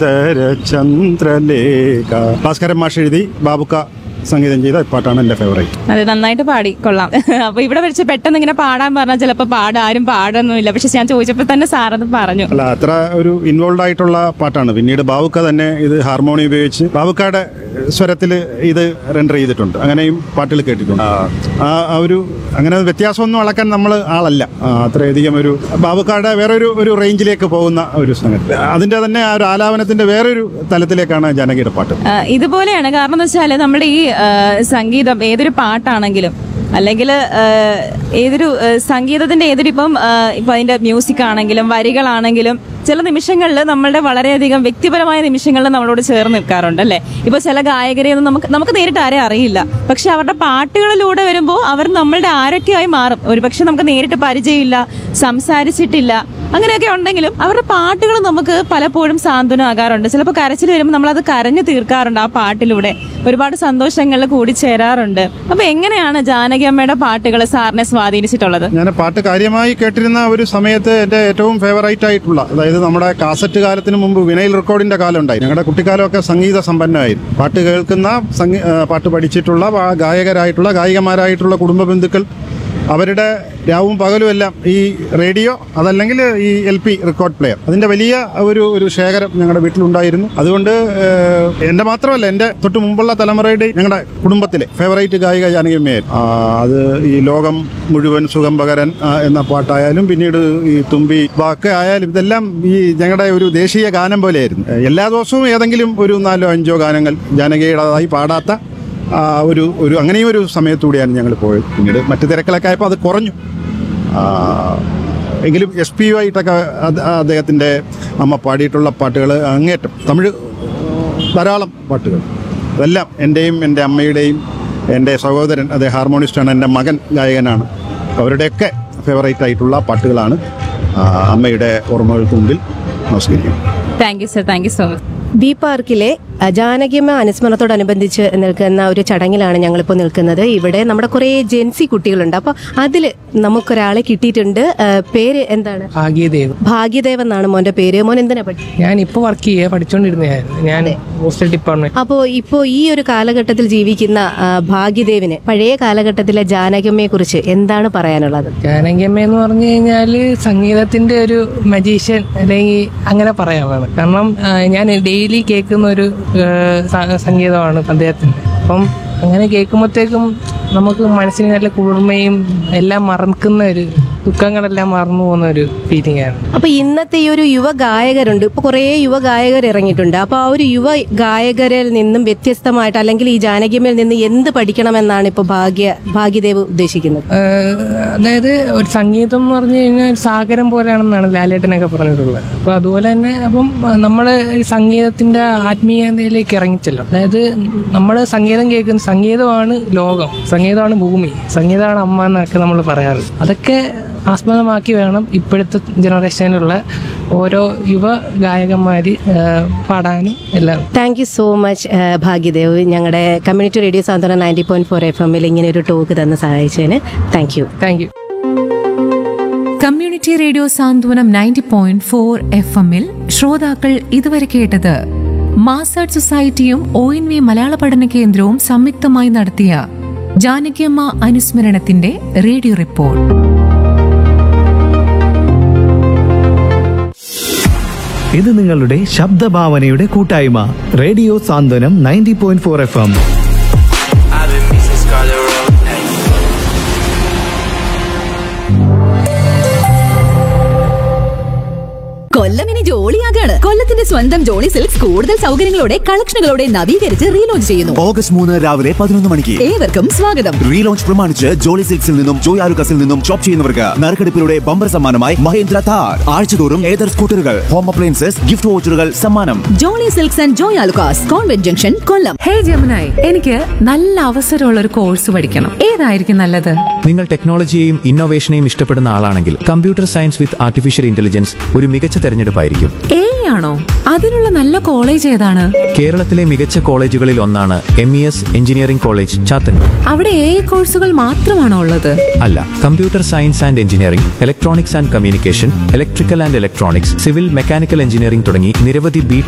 ചന്ദ്രലേഖ ഭാസ്കരൻ മാഷ് എഴുതി ബാബുക്ക സംഗീതം ചെയ്ത പാട്ടാണ് എൻ്റെ ഫേവറേറ്റ് അതെ നന്നായിട്ട് പാടി കൊള്ളാം അപ്പൊ ഇവിടെ വെച്ച് പെട്ടെന്ന് ഇങ്ങനെ പാടാൻ പറഞ്ഞാൽ ചിലപ്പോൾ പാടാ ആരും പാടൊന്നുമില്ല പക്ഷെ ഞാൻ ചോദിച്ചപ്പോൾ തന്നെ സാറത് പറഞ്ഞു അല്ല അത്ര ഒരു ഇൻവോൾവ് ആയിട്ടുള്ള പാട്ടാണ് പിന്നീട് ബാബുക്ക തന്നെ ഇത് ഹാർമോണി ഉപയോഗിച്ച് ബാബുക്കയുടെ സ്വരത്തിൽ ഇത് റെൻഡർ ചെയ്തിട്ടുണ്ട് അങ്ങനെയും പാട്ടുകൾ കേട്ടിട്ടുണ്ട് ആ ആ ഒരു അങ്ങനെ വ്യത്യാസമൊന്നും അളക്കാൻ നമ്മൾ ആളല്ല ആ, അത്രയധികം ഒരു ബാബുക്കാരുടെ വേറെ ഒരു ഒരു റേഞ്ചിലേക്ക് പോകുന്ന ഒരു സംഗതി അതിന്റെ തന്നെ ആ ഒരു ആലാപനത്തിന്റെ വേറൊരു തലത്തിലേക്കാണ് ജാനകിയുടെ പാട്ട് ആ, ഇതുപോലെയാണ് കാരണം എന്ന് വെച്ചാൽ നമ്മുടെ ഈ ആ, സംഗീതം ഏതൊരു പാട്ടാണെങ്കിലും അല്ലെങ്കിൽ ഏതൊരു ആ, സംഗീതത്തിന്റെ ഏതൊരു ഇപ്പം ആ, ഇപ്പൊ അതിന്റെ മ്യൂസിക് ആണെങ്കിലും വരികളാണെങ്കിലും ചില നിമിഷങ്ങളിൽ നമ്മളുടെ വളരെയധികം വ്യക്തിപരമായ നിമിഷങ്ങളിൽ നമ്മളോട് ചേർന്ന് നിൽക്കാറുണ്ട് അല്ലേ ഇപ്പൊ ചില ഗായകരെയൊന്നും നമുക്ക് നമുക്ക് നേരിട്ട് ആരെ അറിയില്ല പക്ഷെ അവരുടെ പാട്ടുകളിലൂടെ വരുമ്പോൾ അവർ നമ്മളുടെ ആരൊക്കെയായി മാറും ഒരുപക്ഷെ നമുക്ക് നേരിട്ട് പരിചയമില്ല സംസാരിച്ചിട്ടില്ല അങ്ങനെയൊക്കെ ഉണ്ടെങ്കിലും അവരുടെ പാട്ടുകൾ നമുക്ക് പലപ്പോഴും സാന്ത്വനമാകാറുണ്ട് ചിലപ്പോൾ കരച്ചിൽ വരുമ്പോൾ നമ്മൾ അത് കരഞ്ഞു തീർക്കാറുണ്ട് ആ പാട്ടിലൂടെ ഒരുപാട് സന്തോഷങ്ങളിൽ കൂടി ചേരാറുണ്ട് അപ്പൊ എങ്ങനെയാണ് ജാനകി അമ്മയുടെ പാട്ടുകൾ സാറിനെ സ്വാധീനിച്ചിട്ടുള്ളത് ഞാൻ പാട്ട് കാര്യമായി കേട്ടിരുന്ന ഒരു സമയത്ത് എൻ്റെ ഏറ്റവും ഫേവറേറ്റ് ആയിട്ടുള്ള അതായത് നമ്മുടെ കാസറ്റ് കാലത്തിന് മുമ്പ് വിനൈൽ റെക്കോർഡിന്റെ കാലം ഉണ്ടായി ഞങ്ങളുടെ കുട്ടിക്കാലമൊക്കെ സംഗീത സമ്പന്നമായിരുന്നു പാട്ട് കേൾക്കുന്ന സംഗീ- ആ, പാട്ട് പഠിച്ചിട്ടുള്ള വാ- ഗായകരായിട്ടുള്ള ഗായികമാരായിട്ടുള്ള കുടുംബ ബന്ധുക്കൾ അവരുടെ രാവും പകലും എല്ലാം ഈ റേഡിയോ അതല്ലെങ്കിൽ ഈ എൽ പി റെക്കോർഡ് പ്ലെയർ അതിന്റെ വലിയ ഒരു ഒരു ശേഖരം ഞങ്ങളുടെ വീട്ടിലുണ്ടായിരുന്നു അതുകൊണ്ട് ഏഹ്, എൻ്റെ മാത്രമല്ല എൻ്റെ തൊട്ട് മുമ്പുള്ള തലമുറയുടെ ഞങ്ങളുടെ കുടുംബത്തിലെ ഫേവറേറ്റ് ഗായിക ജാനകിയമ്മയായിരുന്നു ആ, അത് ഈ ലോകം മുഴുവൻ സുഖം പകരൻ ആ, എന്ന പാട്ടായാലും പിന്നീട് ഈ തുമ്പി വാക്ക് ആയാലും ഇതെല്ലാം ഈ ഞങ്ങളുടെ ഒരു ദേശീയ ഗാനം പോലെയായിരുന്നു എല്ലാ ദിവസവും ഏതെങ്കിലും ഒരു നാലോ അഞ്ചോ ഗാനങ്ങൾ ജാനകിയുടേതായി പാടാത്ത ആ, ഒരു ഒരു അങ്ങനെയും ഒരു സമയത്തൂടെയാണ് ഞങ്ങൾ പോയത് പിന്നീട് മറ്റു തിരക്കിലൊക്കെ ആയപ്പോൾ അത് കുറഞ്ഞു ആ, എങ്കിലും എസ് പി യു ആയിട്ടൊക്കെ അത് അദ്ദേഹത്തിൻ്റെ അമ്മ പാടിയിട്ടുള്ള പാട്ടുകൾ അങ്ങേറ്റം തമിഴ് ധാരാളം പാട്ടുകൾ അതെല്ലാം എൻ്റെയും എൻ്റെ അമ്മയുടെയും എൻ്റെ സഹോദരൻ അതേ ഹാർമോണിസ്റ്റാണ് എൻ്റെ മകൻ ഗായകനാണ് അവരുടെയൊക്കെ ഫേവറേറ്റ് ആയിട്ടുള്ള പാട്ടുകളാണ് ആ, അമ്മയുടെ ഓർമ്മകൾക്ക് മുമ്പിൽ നമസ്കരിക്കും thank you sir thank you so much B പാർക്കിലെ ജാനകിയമ്മ അനുസ്മരണത്തോടനുബന്ധിച്ച് നിൽക്കുന്ന ഒരു ചടങ്ങിലാണ് ഞങ്ങളിപ്പോൾ നിൽക്കുന്നത് ഇവിടെ നമ്മുടെ കുറേ ജെൻസി കുട്ടികളുണ്ട് അപ്പോൾ അതിൽ നമുക്കൊരാളെ കിട്ടിയിട്ടുണ്ട് ആ, പേര് എന്താണ് ഭാഗ്യദേവ് ഭാഗ്യദേവ് എന്നാണ് മോന്റെ പേര് മോൻ എന്തിനാ പഠി ഞാൻ ഇപ്പൊ വർക്ക് ചെയ്യുക പഠിച്ചുകൊണ്ടിരുന്നതായിരുന്നു ഞാൻ ഹോസ്റ്റൽ ഡിപ്പാർട്ട്മെന്റ് അപ്പോൾ ഇപ്പോൾ ഈ ഒരു കാലഘട്ടത്തിൽ ജീവിക്കുന്ന ആ, ഭാഗ്യദേവിന് പഴയ കാലഘട്ടത്തിലെ ജാനകിയമ്മയെ കുറിച്ച് എന്താണ് പറയാനുള്ളത് ജാനകിയമ്മ എന്ന് പറഞ്ഞു കഴിഞ്ഞാല് സംഗീതത്തിന്റെ ഒരു മജീഷ്യൻ അല്ലെങ്കിൽ അങ്ങനെ പറയാൻ വേണം കാരണം ആ, ഞാൻ ഡെയിലി കേൾക്കുന്ന ഒരു ആ, സ- സംഗീതമാണ് അദ്ദേഹത്തിന്റെ അപ്പം അങ്ങനെ കേൾക്കുമ്പോഴത്തേക്കും നമുക്ക് മനസ്സിന് നല്ല കുളിർമയും എല്ലാം മറക്കുന്ന ഒരു ദുഃഖങ്ങളെല്ലാം മറന്നു പോകുന്ന ഒരു ഫീലിംഗ് ആണ് അപ്പൊ ഇന്നത്തെ ഈ ഒരു യുവ ഗായകരുണ്ട് ഇപ്പൊ കുറേ യുവ ഗായകർ ഇറങ്ങിയിട്ടുണ്ട് അപ്പൊ ആ ഒരു യുവ ഗായകരിൽ നിന്നും വ്യത്യസ്തമായിട്ട് അല്ലെങ്കിൽ ഈ ജാനകിയമ്മയിൽ നിന്ന് എന്ത് പഠിക്കണമെന്നാണ് ഇപ്പൊ ഭാഗ്യ ഭാഗ്യദേവ് ഉദ്ദേശിക്കുന്നത് ആഹ് അതായത് ഒരു സംഗീതം എന്ന് പറഞ്ഞു കഴിഞ്ഞാൽ ഒരു സാഗരം പോലെയാണെന്നാണ് ലാലേട്ടനൊക്കെ പറഞ്ഞിട്ടുള്ളത് അപ്പൊ അതുപോലെ തന്നെ അപ്പം നമ്മൾ സംഗീതത്തിന്റെ ആത്മീയതയിലേക്ക് ഇറങ്ങിച്ചല്ലോ അതായത് നമ്മൾ സംഗീതം കേൾക്കുന്ന സംഗീതമാണ് ലോകം സംഗീതമാണ് ഭൂമി സംഗീതമാണ് അമ്മ എന്നൊക്കെ നമ്മൾ പറയാറ് അതൊക്കെ ആസ്പദമാക്കി വേണം ഇപ്പോഴത്തെ ജനറേഷനിലുള്ള ഓരോ യുവ ഗായകന്മാര് ആഹ് പാടാനും എല്ലാം thank you so much Bhagyadev ഞങ്ങളുടെ community radio Santhwana ninety point four F എമ്മിൽ ഇങ്ങനെ ഒരു ടോക്ക് തന്ന് സഹായിച്ചതിന് thank you thank you community radio Santhwanam ninety point four F എമ്മിൽ ശ്രോതാക്കൾ ഇതുവരെ കേട്ടത് മാസാഡ് സൊസൈറ്റിയും ഒ എൻ വി മലയാള പഠന കേന്ദ്രവും സംയുക്തമായി നടത്തിയ ജാനകിയമ്മ അനുസ്മരണത്തിന്റെ റേഡിയോ റിപ്പോർട്ട് ഇത് നിങ്ങളുടെ ശബ്ദഭാവനയുടെ കൂട്ടായ്മ radio Santhwanam ninety point four F M I've been missing Scarlet Road. Hey. Kollam ഇനി ജോളിയാകാണ് കൊല്ലത്തിന്റെ സ്വന്തം ജോളി സിൽക്സ് കൂടുതൽ സൗകര്യങ്ങളോടെ കളക്ഷനുകളോടെ നവീകരിച്ച് റീലോഞ്ച് ചെയ്യുന്നു ഓഗസ്റ്റ് മൂന്ന് രാവിലെ പതിനൊന്ന് മണിക്ക് ഏവർക്കും സ്വാഗതം റീലോഞ്ച് പ്രമാണിച്ച് ജോളി സിൽക്സിൽ നിന്നും ജോയ് ആലുക്കസിൽ നിന്നും ഷോപ്പ് ചെയ്യുന്നവർക്ക് നറുക്കെടുപ്പിലൂടെ ബമ്പർ സമ്മാനമായി മഹേന്ദ്ര താർ ആഴ്ചതോറും ഏതർ സ്കൂട്ടറുകൾ ഹോം അപ്ലയൻസസ് ഗിഫ്റ്റ് വോച്ചറുകൾ സമ്മാനം Jolly Silks and Joy Alukkas convent junction Kollam ഹേ ജമുനായി എനിക്ക് നല്ല അവസരമുള്ള ഒരു കോഴ്സ് പഠിക്കണം ഏതായിരിക്കും നല്ലത് നിങ്ങൾ ടെക്നോളജിയെയും ഇന്നോവേഷനെയും ഇഷ്ടപ്പെടുന്ന ആളാണെങ്കിൽ computer science with artificial intelligence ഒരു മികച്ച തെരഞ്ഞെടുപ്പായിരിക്കും എ ആണോ അതിനുള്ള നല്ല കോളേജ് ഏതാണ് കേരളത്തിലെ മികച്ച കോളേജുകളിൽ ഒന്നാണ് M E S engineering college Chathannoor അവിടെ എ കോഴ്സുകൾ മാത്രമാണോ ഉള്ളത് അല്ല computer science and engineering electronics and communication electrical and electronics civil mechanical engineering തുടങ്ങി നിരവധി ബി